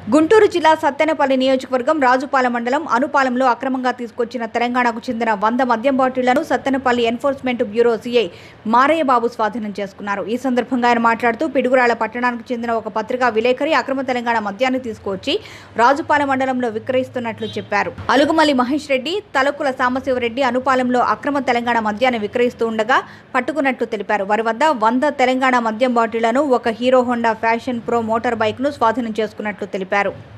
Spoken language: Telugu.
గుంటూరు జిల్లా సత్తెనపల్లి నియోజకవర్గం రాజుపాలెం మండలం అనుపాలెంలో అక్రమంగా తీసుకొచ్చిన తెలంగాణకు చెందిన వంద మద్యం బాటిళ్లను Sattenapalli enforcement bureau CI Marayya Babu స్వాధీనం చేసుకున్నారు ఈ సందర్భంగా ఆయన మాట్లాడుతూ పిడుగురాళ్ల పట్టణానికి చెందిన ఒక పత్రికా విలేకరి అక్రమ తెలంగాణ మద్యాన్ని తీసుకొచ్చి రాజుపాలెం మండలంలో విక్రయిస్తున్నట్లు చెప్పారు అలుగుమల్లి మహేష్ రెడ్డి తలకుల సాంబశివరెడ్డి అనుపాలెంలో అక్రమ తెలంగాణ మద్యాన్ని విక్రయిస్తూ ఉండగా పట్టుకున్నట్లు తెలిపారు వారి వద్ద వంద తెలంగాణ మద్యం బాటిళ్లను ఒక Hero Honda Fashion Pro motor bike ను స్వాధీనం చేసుకున్నట్లు తెలిపారు